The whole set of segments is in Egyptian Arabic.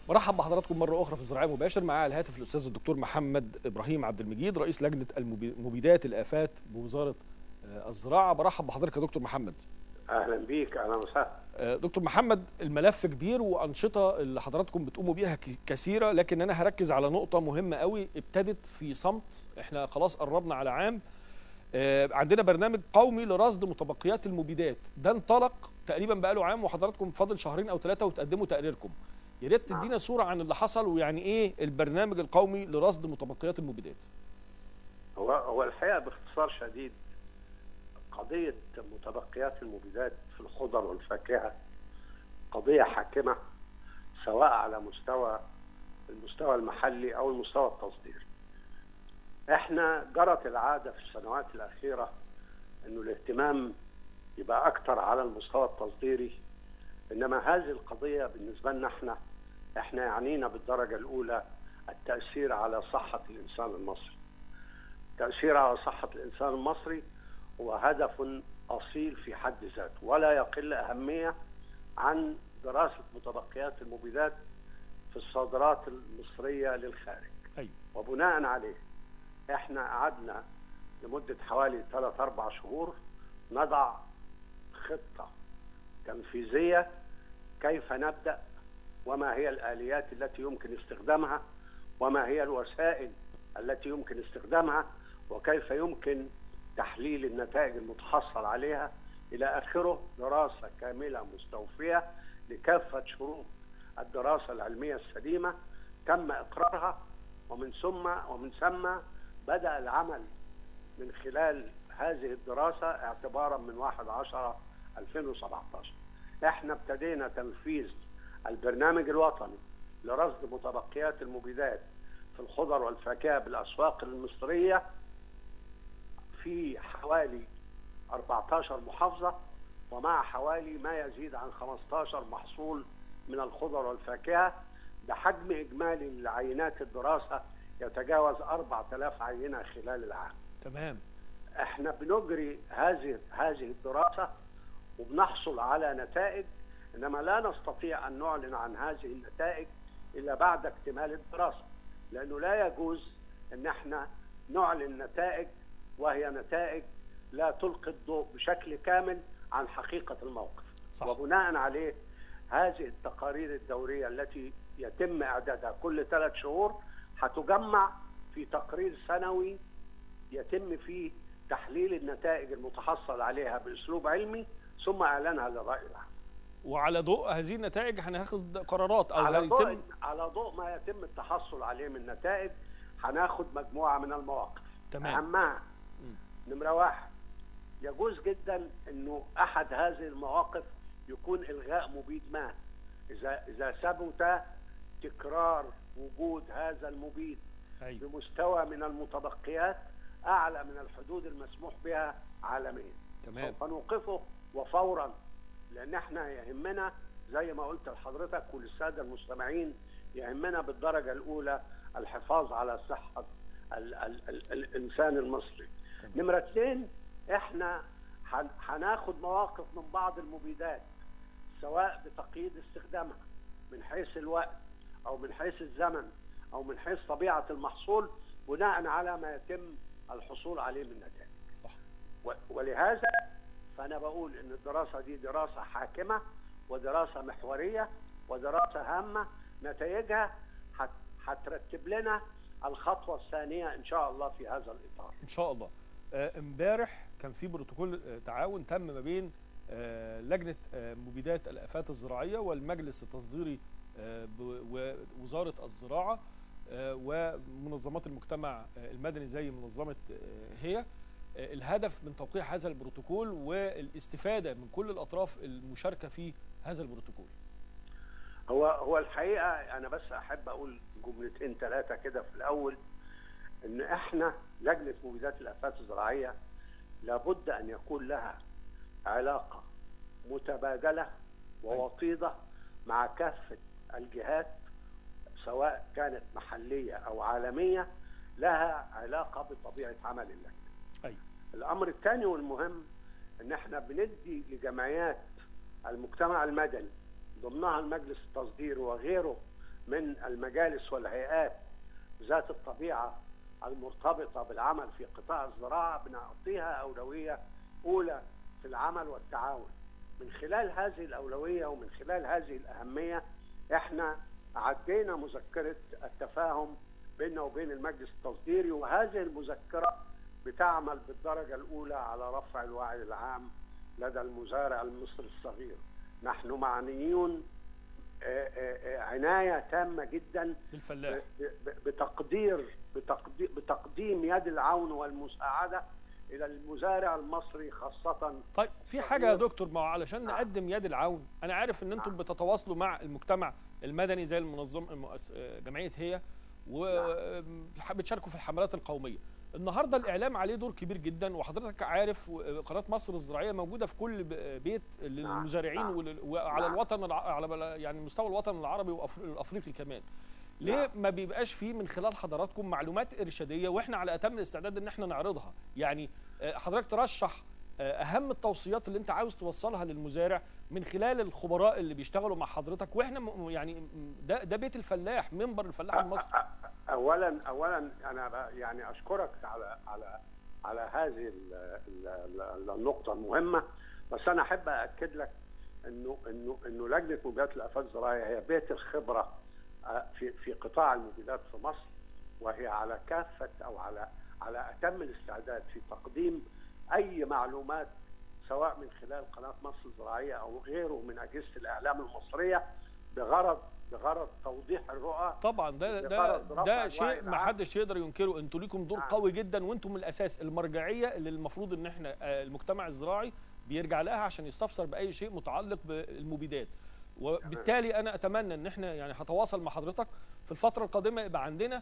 برحب بحضراتكم مره اخرى في الزراعه مباشر معايا على الهاتف الاستاذ الدكتور محمد ابراهيم عبد المجيد رئيس لجنه المبيدات الافات بوزاره الزراعه برحب بحضرتك يا دكتور محمد اهلا بيك اهلا وسهلا دكتور محمد الملف كبير وانشطه اللي حضراتكم بتقوموا بيها كثيره لكن انا هركز على نقطه مهمه قوي ابتدت في صمت احنا خلاص قربنا على عام عندنا برنامج قومي لرصد متبقيات المبيدات ده انطلق تقريبا بقاله عام وحضراتكم فاضل شهرين او ثلاثه وتقدموا تقريركم يا ريت تدينا صوره عن اللي حصل ويعني ايه البرنامج القومي لرصد متبقيات المبيدات هو هو الحقيقه باختصار شديد قضيه متبقيات المبيدات في الخضر والفاكهه قضيه حاكمه سواء على مستوى المستوى المحلي او المستوى التصديري احنا جرت العاده في السنوات الاخيره انه الاهتمام يبقى اكثر على المستوى التصديري انما هذه القضيه بالنسبه لنا احنا احنا يعنينا بالدرجه الاولى التاثير على صحه الانسان المصري. التاثير على صحه الانسان المصري هو هدف اصيل في حد ذاته ولا يقل اهميه عن دراسه متبقيات المبيدات في الصادرات المصريه للخارج. أيوة. وبناء عليه احنا قعدنا لمده حوالي ثلاث اربع شهور نضع خطه تنفيذيه كيف نبدا وما هي الاليات التي يمكن استخدامها وما هي الوسائل التي يمكن استخدامها وكيف يمكن تحليل النتائج المتحصل عليها الى اخره دراسه كامله مستوفيه لكافه شروط الدراسه العلميه السليمه تم اقرارها ومن ثم ومن ثم بدا العمل من خلال هذه الدراسه اعتبارا من 1 10 2017 احنا ابتدينا تنفيذ البرنامج الوطني لرصد متبقيات المبيدات في الخضر والفاكهه بالاسواق المصريه في حوالي 14 محافظه ومع حوالي ما يزيد عن 15 محصول من الخضر والفاكهه بحجم اجمالي لعينات الدراسه يتجاوز 4000 عينه خلال العام. تمام. احنا بنجري هذه هذه الدراسه وبنحصل على نتائج انما لا نستطيع ان نعلن عن هذه النتائج الا بعد اكتمال الدراسه لانه لا يجوز ان احنا نعلن نتائج وهي نتائج لا تلقي الضوء بشكل كامل عن حقيقه الموقف صح. وبناء عليه هذه التقارير الدوريه التي يتم اعدادها كل ثلاث شهور هتجمع في تقرير سنوي يتم فيه تحليل النتائج المتحصل عليها باسلوب علمي ثم اعلانها للراي العام. وعلى ضوء هذه النتائج هناخد قرارات او على ضوء هيتم على ضوء ما يتم التحصل عليه من نتائج هناخد مجموعه من المواقف. تمام. اهمها نمره واحد يجوز جدا انه احد هذه المواقف يكون الغاء مبيد ما اذا اذا ثبت تكرار وجود هذا المبيد ايوه بمستوى من المتبقيات اعلى من الحدود المسموح بها عالميا. تمام سوف نوقفه وفورا لان احنا يهمنا زي ما قلت لحضرتك وللساده المستمعين يهمنا بالدرجه الاولى الحفاظ على صحه ال ال ال الانسان المصري. نمره اثنين احنا هن- هناخد مواقف من بعض المبيدات سواء بتقييد استخدامها من حيث الوقت او من حيث الزمن او من حيث طبيعه المحصول بناء على ما يتم الحصول عليه من نتائج. صح و- ولهذا فانا بقول ان الدراسه دي دراسه حاكمه ودراسه محوريه ودراسه هامه نتائجها هت- هترتب لنا الخطوه الثانيه ان شاء الله في هذا الاطار. ان شاء الله آه، امبارح كان في بروتوكول آه، تعاون تم ما بين آه، لجنه آه، مبيدات الافات الزراعيه والمجلس التصديري آه، ب- ووزاره الزراعه آه، ومنظمات المجتمع آه، المدني زي منظمه آه، هي آه، الهدف من توقيع هذا البروتوكول والاستفاده من كل الاطراف المشاركه في هذا البروتوكول هو هو الحقيقه انا بس احب اقول جملتين ثلاثه كده في الاول ان احنا لجنه مبيدات الافات الزراعيه لابد ان يكون لها علاقه متبادله ووطيده مع كافه الجهات سواء كانت محليه او عالميه لها علاقه بطبيعه عمل اللجنه. ايوه الامر الثاني والمهم ان احنا بندي لجمعيات المجتمع المدني ضمنها المجلس التصدير وغيره من المجالس والهيئات ذات الطبيعه المرتبطه بالعمل في قطاع الزراعه بنعطيها اولويه اولى في العمل والتعاون. من خلال هذه الاولويه ومن خلال هذه الاهميه احنا عدينا مذكره التفاهم بيننا وبين المجلس التصديري وهذه المذكره بتعمل بالدرجه الاولى على رفع الوعي العام لدى المزارع المصري الصغير. نحن معنيون عنايه تامه جدا بالفلاح بتقدير بتقدير بتقديم يد العون والمساعده الى المزارع المصري خاصه طيب في حاجه يا دكتور ما علشان نقدم يد العون انا عارف ان انتم بتتواصلوا مع المجتمع المدني زي المنظم المؤس... جمعيه هي وبتشاركوا في الحملات القوميه النهارده الاعلام عليه دور كبير جدا وحضرتك عارف قناه مصر الزراعيه موجوده في كل بيت للمزارعين وعلى الوطن على يعني مستوى الوطن العربي والافريقي كمان ليه ما بيبقاش فيه من خلال حضراتكم معلومات ارشاديه واحنا على اتم الاستعداد ان احنا نعرضها يعني حضرتك ترشح اهم التوصيات اللي انت عاوز توصلها للمزارع من خلال الخبراء اللي بيشتغلوا مع حضرتك واحنا يعني ده ده بيت الفلاح منبر الفلاح المصري اولا اولا انا يعني اشكرك على على على هذه النقطه المهمه بس انا احب اكد لك انه انه انه لجنه مبيدات الافات الزراعيه هي بيت الخبره في في قطاع المبيدات في مصر وهي على كافه او على على اتم الاستعداد في تقديم اي معلومات سواء من خلال قناه مصر الزراعيه او غيره من اجهزه الاعلام المصريه بغرض بغرض توضيح الرؤى طبعا ده ده ده شيء ما حدش يقدر ينكره انتوا ليكم دور نعم. قوي جدا وانتم من الاساس المرجعيه اللي المفروض ان احنا المجتمع الزراعي بيرجع لها عشان يستفسر باي شيء متعلق بالمبيدات وبالتالي انا اتمنى ان احنا يعني هتواصل مع حضرتك في الفتره القادمه يبقى عندنا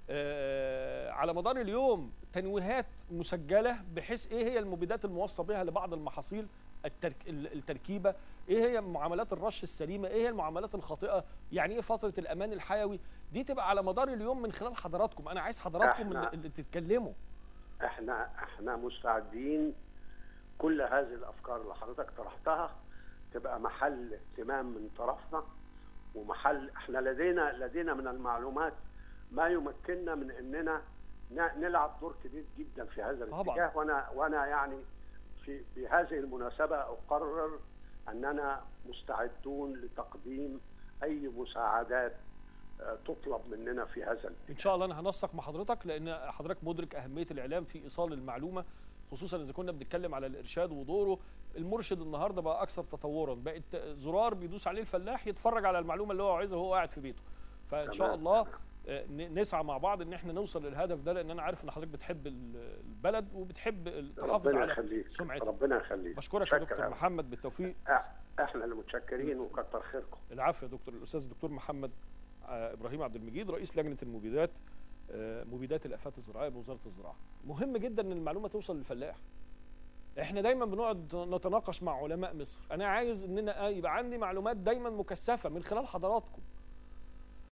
آه على مدار اليوم تنويهات مسجله بحيث ايه هي المبيدات الموصى بها لبعض المحاصيل الترك التركيبه ايه هي معاملات الرش السليمه ايه هي المعاملات الخاطئه يعني ايه فتره الامان الحيوي دي تبقى على مدار اليوم من خلال حضراتكم انا عايز حضراتكم اللي, اللي تتكلموا احنا احنا مستعدين كل هذه الافكار اللي حضرتك طرحتها تبقى محل اهتمام من طرفنا ومحل احنا لدينا لدينا من المعلومات ما يمكننا من اننا نلعب دور كبير جدا في هذا الاتجاه وانا وانا يعني في بهذه المناسبه اقرر اننا مستعدون لتقديم اي مساعدات تطلب مننا في هذا الاتجاه. ان شاء الله انا هنسق مع حضرتك لان حضرتك مدرك اهميه الاعلام في ايصال المعلومه خصوصا اذا كنا بنتكلم على الارشاد ودوره المرشد النهارده بقى اكثر تطورا بقت زرار بيدوس عليه الفلاح يتفرج على المعلومه اللي هو عايزها وهو قاعد في بيته فان شاء الله نسعى مع بعض ان احنا نوصل للهدف ده لان انا عارف ان حضرتك بتحب البلد وبتحب تحافظ على سمعتك ربنا يخليك بشكرك يا دكتور محمد بالتوفيق احنا اللي متشكرين وكتر خيركم العفو يا دكتور الاستاذ الدكتور محمد ابراهيم عبد المجيد رئيس لجنه المبيدات مبيدات الافات الزراعيه بوزاره الزراعه مهم جدا ان المعلومه توصل للفلاح احنا دايما بنقعد نتناقش مع علماء مصر انا عايز اننا يبقى عندي معلومات دايما مكثفه من خلال حضراتكم